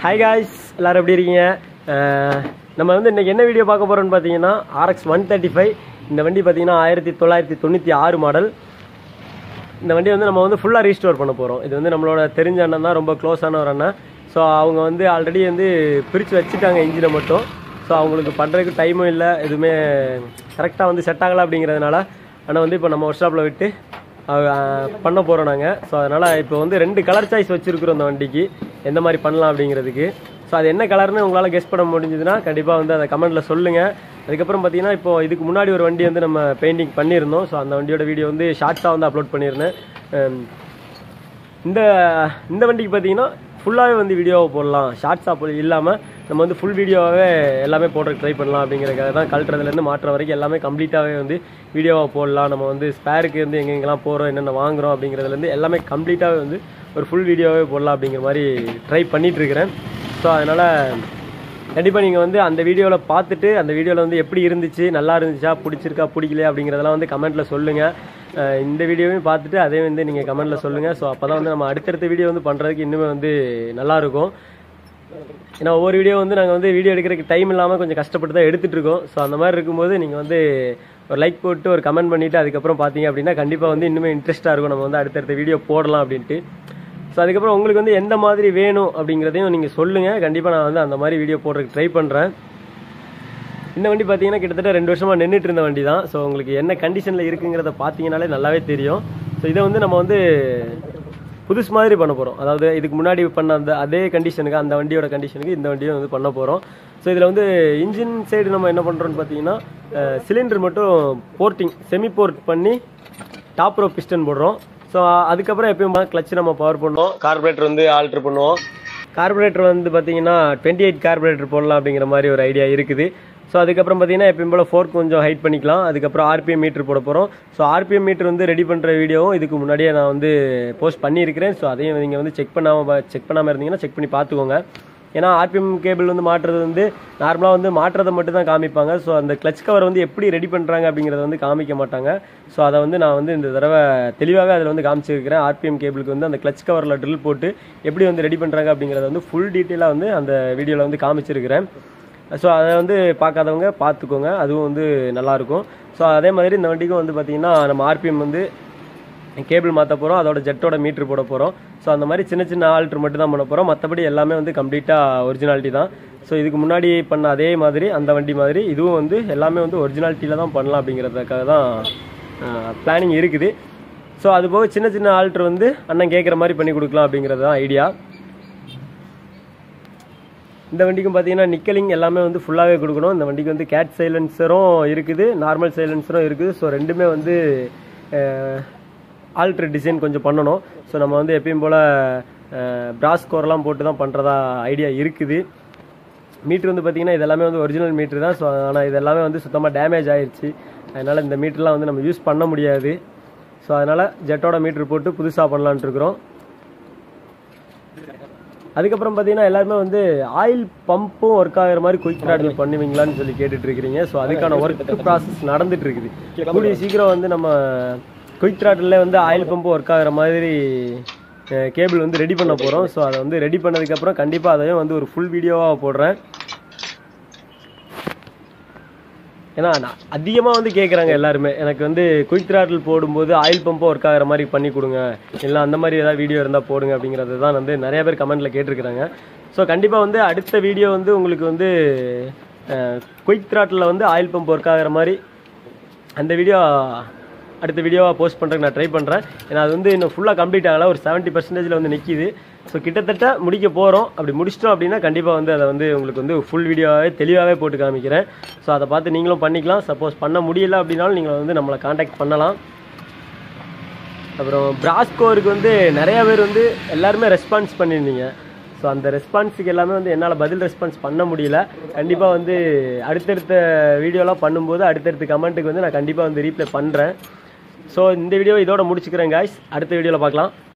hi guys எல்லாரும் எப்படி இருக்கீங்க அஹ், நம்ம வந்து இன்னைக்கு என்ன வீடியோ பார்க்க போறோம்னு பார்த்தீங்கன்னா ஆர்எக்ஸ் ஒன் தேர்ட்டி ஃபைவ் இந்த வண்டி பார்த்தீங்கன்னா ஆயிரத்தி தொள்ளாயிரத்தி தொண்ணூற்றி ஆறு மாடல் இந்த வண்டி வந்து நம்ம வந்து ஃபுல்லாக ரீஸ்டோர் பண்ண போகிறோம் இது வந்து நம்மளோட தெரிஞ்ச அண்ணன் தான் ரொம்ப க்ளோஸான ஒரு அண்ணன் ஸோ அவங்க வந்து ஆல்ரெடி வந்து பிரித்து வச்சுட்டாங்க இன்ஜினை மட்டும் ஸோ அவங்களுக்கு பண்ணுறதுக்கு டைமும் இல்லை எதுவுமே கரெக்டாக வந்து செட் ஆகலை அப்படிங்கிறதுனால ஆனால் வந்து இப்போ நம்ம ஒர்க் ஷாப்பில் விட்டு அஹ், பண்ண போகிறோம் நாங்கள் ஸோ அதனால் இப்போ வந்து ரெண்டு கலர் சாய்ஸ் வச்சுருக்குறோம் அந்த வண்டிக்கு எந்த மாதிரி பண்ணலாம் அப்படிங்கிறதுக்கு ஸோ அது என்ன கலர்னு உங்களால் கெஸ் பண்ண முடிஞ்சதுன்னா கண்டிப்பாக வந்து அதை கமெண்ட்டில் சொல்லுங்கள் அதுக்கப்புறம் பார்த்தீங்கன்னா இப்போ இதுக்கு முன்னாடி ஒரு வண்டி வந்து நம்ம பெயிண்டிங் பண்ணியிருந்தோம் ஸோ அந்த வண்டியோட வீடியோ வந்து ஷார்ட்ஸாக வந்து அப்லோட் பண்ணியிருந்தேன் அம், இந்த இந்த வண்டிக்கு பார்த்தீங்கன்னா ஃபுல்லாகவே வந்து வீடியோவை போடலாம் ஷார்ட்ஸாக போய் இல்லாமல் நம்ம வந்து ஃபுல் வீடியோவாகவே எல்லாமே போடுற ட்ரை பண்ணலாம் அப்படிங்கிறதுக்காக தான் கழட்டுறதுலேருந்து மாற்ற வரைக்கும் எல்லாமே கம்ப்ளீட்டாகவே வந்து வீடியோவாக போடலாம் நம்ம வந்து ஸ்பேருக்கு வந்து எங்கெங்கெல்லாம் போகிறோம் என்னென்ன வாங்குறோம் அப்படிங்கிறதுலேருந்து எல்லாமே கம்ப்ளீட்டாகவே வந்து ஒரு ஃபுல் வீடியோவே போடலாம் அப்படிங்கிற மாதிரி ட்ரை பண்ணிட்டு இருக்கிறேன் ஸோ அதனால் கண்டிப்பாக நீங்கள் வந்து அந்த வீடியோவில் பார்த்துட்டு அந்த வீடியோவில் வந்து எப்படி இருந்துச்சு நல்லா இருந்துச்சா பிடிச்சிருக்கா பிடிக்கலையா அப்படிங்கிறதெல்லாம் வந்து கமெண்ட்டில் சொல்லுங்கள் அஹ் இந்த வீடியோவையும் பார்த்துட்டு அதே வந்து நீங்கள் கமெண்ட்டில் சொல்லுங்கள் ஸோ அப்போ தான் வந்து நம்ம அடுத்தடுத்த வீடியோ வந்து பண்ணுறதுக்கு இன்னுமே வந்து நல்லாயிருக்கும் ஏன்னா ஒவ்வொரு வீடியோ வந்து நாங்கள் வந்து வீடியோ எடுக்கிறதுக்கு டைம் இல்லாமல் கொஞ்சம் கஷ்டப்பட்டு தான் எடுத்துகிட்டு இருக்கோம் ஸோ அந்த மாதிரி இருக்கும்போது நீங்கள் வந்து ஒரு லைக் போட்டு ஒரு கமெண்ட் பண்ணிவிட்டு அதுக்கப்புறம் பார்த்தீங்க அப்படின்னா கண்டிப்பாக வந்து இன்னுமே இன்ட்ரெஸ்ட்டாக இருக்கும் நம்ம வந்து அடுத்தடுத்த வீடியோ போடலாம் அப்படின்ட்டு ஸோ அதுக்கப்புறம் உங்களுக்கு வந்து எந்த மாதிரி வேணும் அப்படிங்கிறதையும் நீங்கள் சொல்லுங்கள் கண்டிப்பாக நான் வந்து அந்த மாதிரி வீடியோ போடுறதுக்கு ட்ரை பண்ணுறேன் இந்த வண்டி பார்த்தீங்கன்னா கிட்டத்தட்ட ரெண்டு வருஷமாக நின்றுட்டு இருந்த வண்டி தான் ஸோ உங்களுக்கு என்ன கண்டிஷனில் இருக்குங்கிறத பார்த்தீங்கனாலே நல்லாவே தெரியும் ஸோ இதை வந்து நம்ம வந்து புதுசு மாதிரி பண்ண போகிறோம் அதாவது இதுக்கு முன்னாடி பண்ண அந்த அதே கண்டிஷனுக்கு அந்த வண்டியோட கண்டிஷனுக்கு இந்த வண்டியும் வந்து பண்ண போகிறோம் ஸோ இதில் வந்து இன்ஜின் சைடு நம்ம என்ன பண்ணுறோம்னு பார்த்தீங்கன்னா சிலிண்டர் மட்டும் போர்ட்டிங் செமி போர்ட் பண்ணி டாப் ரோ பிஸ்டன் போடுறோம் ஸோ அதுக்கப்புறம் எப்பயும் கிளச் நம்ம பவர் பண்ணுவோம் கார்பரேட்டர் வந்து ஆல்ட்ரு பண்ணுவோம் கார்பரேட்டர் வந்து பார்த்தீங்கன்னா டுவெண்ட்டி எயிட் கார்பரேட்டர் போடலாம் அப்படிங்கிற மாதிரி ஒரு ஐடியா இருக்குது ஸோ அதுக்கப்புறம் பார்த்தீங்கன்னா எப்பயும் போல் ஃபோர்க் கொஞ்சம் ஹைட் பண்ணிக்கலாம் அதுக்கப்புறம் ஆர்பிஎம் மீட்டர் போட போகிறோம் ஸோ ஆர்பிஎம் மீட்டர் வந்து ரெடி பண்ணுற வீடியோவும் இதுக்கு முன்னாடியே நான் வந்து போஸ்ட் பண்ணியிருக்கிறேன் ஸோ அதையும் நீங்கள் வந்து செக் பண்ணாமல் செக் பண்ணாமல் இருந்தீங்கன்னா செக் பண்ணி பார்த்துக்கோங்க ஏன்னா ஆர்பிஎம் கேபிள் வந்து மாட்டுறது வந்து நார்மலாக வந்து மாட்டுறதை மட்டும் தான் காமிப்பாங்க ஸோ அந்த கிளச் கவர் வந்து எப்படி ரெடி பண்ணுறாங்க அப்படிங்கிறத வந்து காமிக்க மாட்டாங்க ஸோ அதை வந்து நான் வந்து இந்த தடவை தெளிவாகவே அதில் வந்து காமிச்சிருக்கிறேன் ஆர்பிஎம் கேபிளுக்கு வந்து அந்த கிளச் கவரில் ட்ரில் போட்டு எப்படி வந்து ரெடி பண்ணுறாங்க அப்படிங்கிறத வந்து ஃபுல் டீட்டெயிலாக வந்து அந்த வீடியோவில் வந்து காமிச்சிருக்கிறேன் ஸோ அதை வந்து பார்க்காதவங்க பார்த்துக்கோங்க அதுவும் வந்து நல்லாயிருக்கும் ஸோ அதே மாதிரி இந்த வண்டிக்கும் வந்து பார்த்திங்கன்னா நம்ம ஆர்பிஎம் வந்து கேபிள் மாற்ற போகிறோம் அதோட ஜெட்டோட மீட்ரு போட போகிறோம் ஸோ அந்த மாதிரி சின்ன சின்ன ஆல்ட்ரு மட்டும் தான் பண்ண போகிறோம் மற்றபடி எல்லாமே வந்து கம்ப்ளீட்டாக ஒரிஜினாலிட்டி தான் ஸோ இதுக்கு முன்னாடி பண்ண அதே மாதிரி அந்த வண்டி மாதிரி இதுவும் வந்து எல்லாமே வந்து ஒரிஜினாலிட்டியில் தான் பண்ணலாம் அப்படிங்கிறதுக்காக தான் பிளானிங் இருக்குது ஸோ அது போக சின்ன சின்ன ஆல்ட்ரு வந்து அண்ணன் கேட்குற மாதிரி பண்ணி கொடுக்கலாம் அப்படிங்கிறது தான் ஐடியா இந்த வண்டிக்கும் பார்த்தீங்கன்னா நிக்கலிங் எல்லாமே வந்து ஃபுல்லாகவே கொடுக்கணும் இந்த வண்டிக்கு வந்து கேட் சைலன்சரும் இருக்குது நார்மல் சைலன்சரும் இருக்குது ஸோ ரெண்டுமே வந்து ஆல்ட்ரு டிசைன் கொஞ்சம் பண்ணணும் ஸோ நம்ம வந்து எப்பயும் போல் பிராஸ் கோர்லாம் போட்டு தான் பண்ணுறதா ஐடியா இருக்குது மீட்ரு வந்து பார்த்தீங்கன்னா இது எல்லாமே வந்து ஒரிஜினல் மீட்ரு தான் ஸோ ஆனால் இது எல்லாமே வந்து சுத்தமாக டேமேஜ் ஆயிடுச்சு அதனால் இந்த மீட்டர்லாம் வந்து நம்ம யூஸ் பண்ண முடியாது ஸோ அதனால் ஜெட்டோட மீட்ரு போட்டு புதுசாக பண்ணலான்ட்டு இருக்கிறோம் அதுக்கப்புறம் பார்த்தீங்கன்னா எல்லாருமே வந்து ஆயில் பம்பும் ஒர்க் ஆகிற மாதிரி குயிக் த்ராட்டில் பண்ணுவீங்களான்னு சொல்லி கேட்டுட்டு இருக்கிறீங்க ஸோ அதுக்கான ஒர்க் ப்ராசஸ் நடந்துட்டு இருக்குது கூடிய சீக்கிரம் வந்து நம்ம குயிக் த்ராட்டில் வந்து ஆயில் பம்பு ஒர்க் ஆகிற மாதிரி கேபிள் வந்து ரெடி பண்ண போகிறோம் ஸோ அதை வந்து ரெடி பண்ணதுக்கப்புறம் கண்டிப்பாக அதையும் வந்து ஒரு ஃபுல் வீடியோவாக போடுறேன் ஏன்னா நான் அதிகமாக வந்து கேட்குறாங்க எல்லாருமே எனக்கு வந்து குயிக் த்ராட்டில் போடும்போது ஆயில் பம்பும் ஒர்க் ஆகிற மாதிரி பண்ணி கொடுங்க இல்லை அந்த மாதிரி ஏதாவது வீடியோ இருந்தால் போடுங்க அப்படிங்கிறது தான் வந்து நிறைய பேர் கமெண்ட்டில் கேட்டிருக்கிறாங்க ஸோ கண்டிப்பாக வந்து அடுத்த வீடியோ வந்து உங்களுக்கு வந்து குயிக் த்ராட்டில் வந்து ஆயில் பம்ப் ஒர்க் ஆகிற மாதிரி அந்த வீடியோ அடுத்த வீடியோவாக போஸ்ட் பண்ணுறதுக்கு நான் ட்ரை பண்ணுறேன் ஏன்னா அது வந்து இன்னும் ஃபுல்லாக கம்ப்ளீட் ஆகலை ஒரு செவன்ட்டி பர்சன்டேஜில் வந்து நிற்கிது ஸோ கிட்டத்தட்ட முடிக்க போகிறோம் அப்படி முடிச்சிட்டோம் அப்படின்னா கண்டிப்பாக வந்து அதை வந்து உங்களுக்கு வந்து ஃபுல் வீடியோவாகவே தெளிவாகவே போட்டு காமிக்கிறேன் ஸோ அதை பார்த்து நீங்களும் பண்ணிக்கலாம் சப்போஸ் பண்ண முடியல அப்படின்னாலும் நீங்கள் வந்து நம்மளை காண்டாக்ட் பண்ணலாம் அப்புறம் பிராஸ்கோருக்கு வந்து நிறைய பேர் வந்து எல்லாருமே ரெஸ்பான்ஸ் பண்ணியிருந்தீங்க ஸோ அந்த ரெஸ்பான்ஸுக்கு எல்லாமே வந்து என்னால் பதில் ரெஸ்பான்ஸ் பண்ண முடியல கண்டிப்பாக வந்து அடுத்தடுத்த வீடியோலாம் பண்ணும்போது அடுத்தடுத்த கமெண்ட்டுக்கு வந்து நான் கண்டிப்பாக வந்து ரீப்ளை பண்ணுறேன் ஸோ இந்த வீடியோ இதோட முடிச்சுக்கிறேன் காய்ஸ் அடுத்த வீடியோவில் பார்க்கலாம்